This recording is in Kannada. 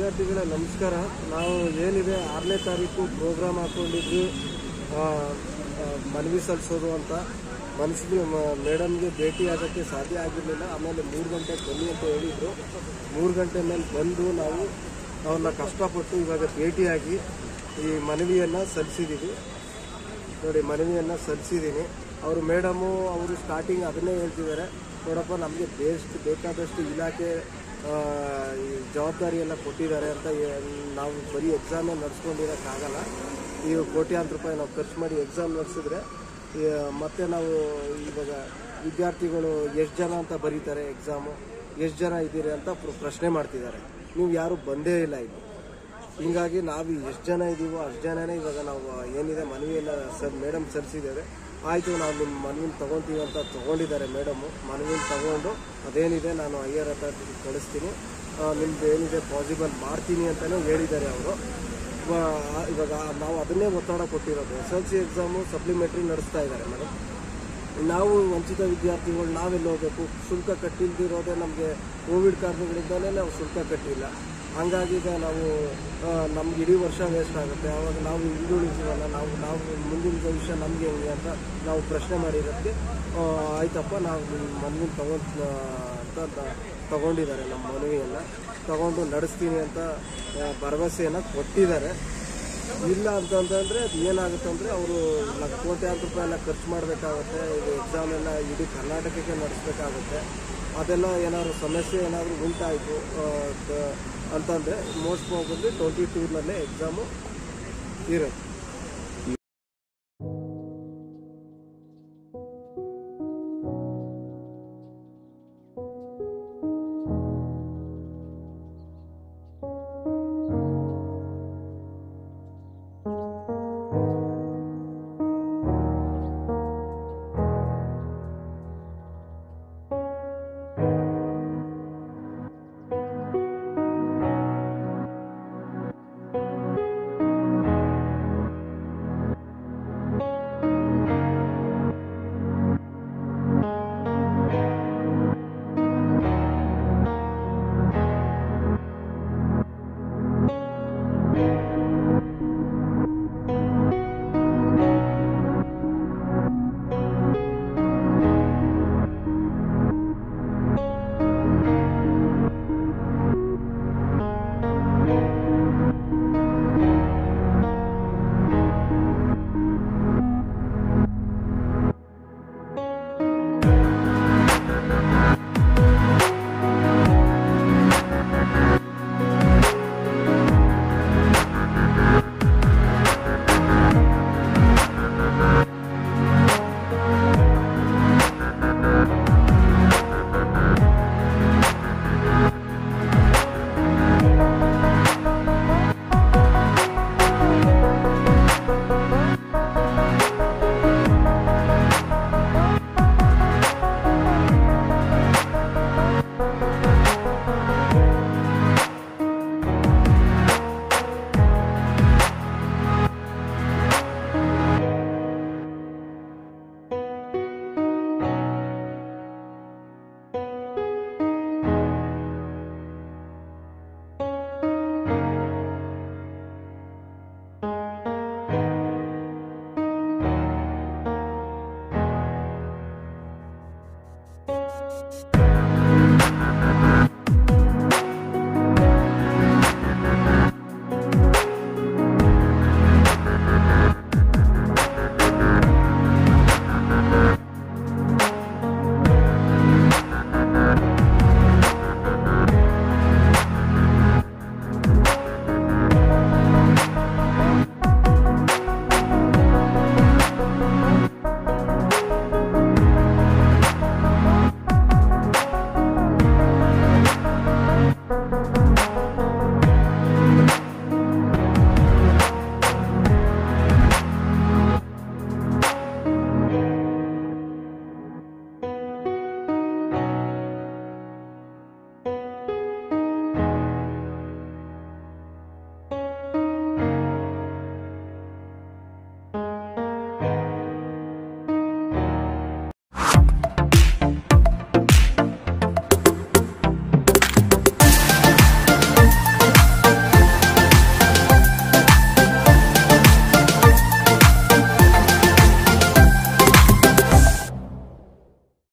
ವಿದ್ಯಾರ್ಥಿಗಳೇ ನಮಸ್ಕಾರ ನಾವು ಏನಿದೆ ಆರನೇ ತಾರೀಕು ಪ್ರೋಗ್ರಾಮ್ ಹಾಕೊಂಡಿದ್ವಿ ಆ, ಆ, ಮನವಿ ಸಲ್ಲಿಸೋದು ಅಂತ ಮನಸ್ಸಿಗೆ ಮೇಡಮ್ಗೆ ಭೇಟಿ ಆಗೋಕ್ಕೆ ಸಾಧ್ಯ ಆಗಿರಲಿಲ್ಲ ಆಮೇಲೆ ಮೂರು ಗಂಟೆಗೆ ಬನ್ನಿ ಅಂತ ಹೇಳಿದರು ಮೂರು ಗಂಟೆ ಮೇಲೆ ಬಂದು ನಾವು ಅವ್ರನ್ನ ಕಷ್ಟಪಟ್ಟು ಇವಾಗ ಭೇಟಿಯಾಗಿ ಈ ಮನವಿಯನ್ನು ಸಲ್ಲಿಸಿದ್ದೀವಿ ನೋಡಿ ಮನವಿಯನ್ನು ಸಲ್ಲಿಸಿದ್ದೀನಿ ಅವರು ಮೇಡಮು ಅವರು ಸ್ಟಾರ್ಟಿಂಗ್ ಅದನ್ನೇ ಹೇಳ್ತಿದ್ದಾರೆ ನೋಡಪ್ಪ ನಮಗೆ ಬೇಸ್ಟ್ ಬೇಕಾದಷ್ಟು ಇಲಾಖೆ ಆ, ಈ ಜವಾಬ್ದಾರಿ ಎಲ್ಲ ಕೊಟ್ಟಿದ್ದಾರೆ ಅಂತ ಏ- ನಾವು ಬರೀ ಎಕ್ಸಾಮೇ ನಡೆಸ್ಕೊಂಡಿರೋಕ್ಕಾಗಲ್ಲ ಈ ಕೋಟ್ಯಾಂತರ ರೂಪಾಯಿ ನಾವು ಖರ್ಚು ಮಾಡಿ ಎಕ್ಸಾಮ್ ನಡೆಸಿದ್ರೆ ಈ, ಮತ್ತೆ ನಾವು ಇವಾಗ ವಿದ್ಯಾರ್ಥಿಗಳು ಎಷ್ಟು ಜನ ಅಂತ ಬರೀತಾರೆ ಎಕ್ಸಾಮು ಎಷ್ಟು ಜನ ಇದ್ದೀರಿ ಅಂತ ಪ್ರ- ಪ್ರಶ್ನೆ ಮಾಡ್ತಿದ್ದಾರೆ ನೀವು ಯಾರು ಬಂದೇ ಇಲ್ಲ ಇಲ್ಲಿ ಹಿಂಗಾಗಿ ನಾವು ಎಷ್ಟು ಜನ ಇದ್ದೀವೋ ಅಷ್ಟು ಜನನೇ ಇವಾಗ ನಾವು ಏನಿದೆ ಮನವಿಯನ್ನು ಸರ್ ಮೇಡಮ್ ಸಲ್ಲಿಸಿದ್ದೇವೆ ಆಯಿತು ನಾವು ನಿಮ್ಮ ಮನವಿನ ತೊಗೊತೀವಿ ಅಂತ ತೊಗೊಂಡಿದ್ದಾರೆ ಮೇಡಮು ಮನವಿನ ತಗೊಂಡು ಅದೇನಿದೆ ನಾನು ಐಯರ್ ಹತ್ರ ಕಳಿಸ್ತೀನಿ ಆ, ನಿಮ್ದು ಏನಿದೆ ಪಾಸಿಬಲ್ ಮಾಡ್ತೀನಿ ಅಂತಲೇ ಹೇಳಿದ್ದಾರೆ ಅವರು ಇವಾಗ ನಾವು ಅದನ್ನೇ ಒತ್ತಡ ಕೊಟ್ಟಿರೋದು S L C exam supplementary ನಡೆಸ್ತಾ ಇದ್ದಾರೆ ಮೇಡಮ್ ನಾವು ವಂಚಿತ ವಿದ್ಯಾರ್ಥಿಗಳು ನಾವೆಲ್ಲ ಹೋಗ್ಬೇಕು ಶುಲ್ಕ ಕಟ್ಟಿಲ್ದಿರೋದೇ ನಮಗೆ ಕೋವಿಡ್ ಕಾರಣಗಳಿಂದಲೇ ನಾವು ಶುಲ್ಕ ಕಟ್ಟಿಲ್ಲ ಹಂಗಾಗಿ ಈಗ ನಾವು ಆ, ನಮ್ಗೆ ಇಡೀ ವರ್ಷ ವೇಸ್ಟ್ ಆಗುತ್ತೆ ಆವಾಗ ನಾವು ಹಿಂದುಳಿತೀವಲ್ಲ ನಾವು ನಾವು ಮುಂದಿನ ಭವಿಷ್ಯ ನಮಗೆ ಹೆಂಗೆ ಅಂತ ನಾವು ಪ್ರಶ್ನೆ ಮಾಡಿರೋದಕ್ಕೆ ಆ, ಆಯ್ತಪ್ಪ ನಾವು ನಿಮ್ಮ ಮನವಿನ ತಗೊಂಡ್ ಅಂತ ತ- ತಗೊಂಡಿದ್ದಾರೆ ನಮ್ಮ ಮನವಿಯನ್ನು ತಗೊಂಡು ನಡೆಸ್ತೀನಿ ಅಂತ ಆ, ಭರವಸೆಯನ್ನು ಕೊಟ್ಟಿದ್ದಾರೆ ಇಲ್ಲ ಅಂತಂತಂದ್ರೆ ಅದು ಏನಾಗುತ್ತೆ ಅಂದರೆ ಅವರು ಕೋಟ್ಯಾಂತರ ರೂಪಾಯಿ ಎಲ್ಲ ಖರ್ಚು ಮಾಡಬೇಕಾಗುತ್ತೆ ಇದು ಎಕ್ಸಾಮ್ ಎಲ್ಲ ಇಡೀ ಕರ್ನಾಟಕಕ್ಕೆ ನಡೆಸಬೇಕಾಗುತ್ತೆ ಅದೆಲ್ಲ ಏನಾದ್ರು ಸಮಸ್ಯೆ ಏನಾದರೂ ಉಂಟಾಯಿತು ಅಂತಂದರೆ ಮೋಸ್ಟ್ ಪ್ರಾಬಬ್ಲಿ ಟ್ವೆಂಟಿ ಟೂನಲ್ಲೇ ಎಕ್ಸಾಮು ಇರುತ್ತೆ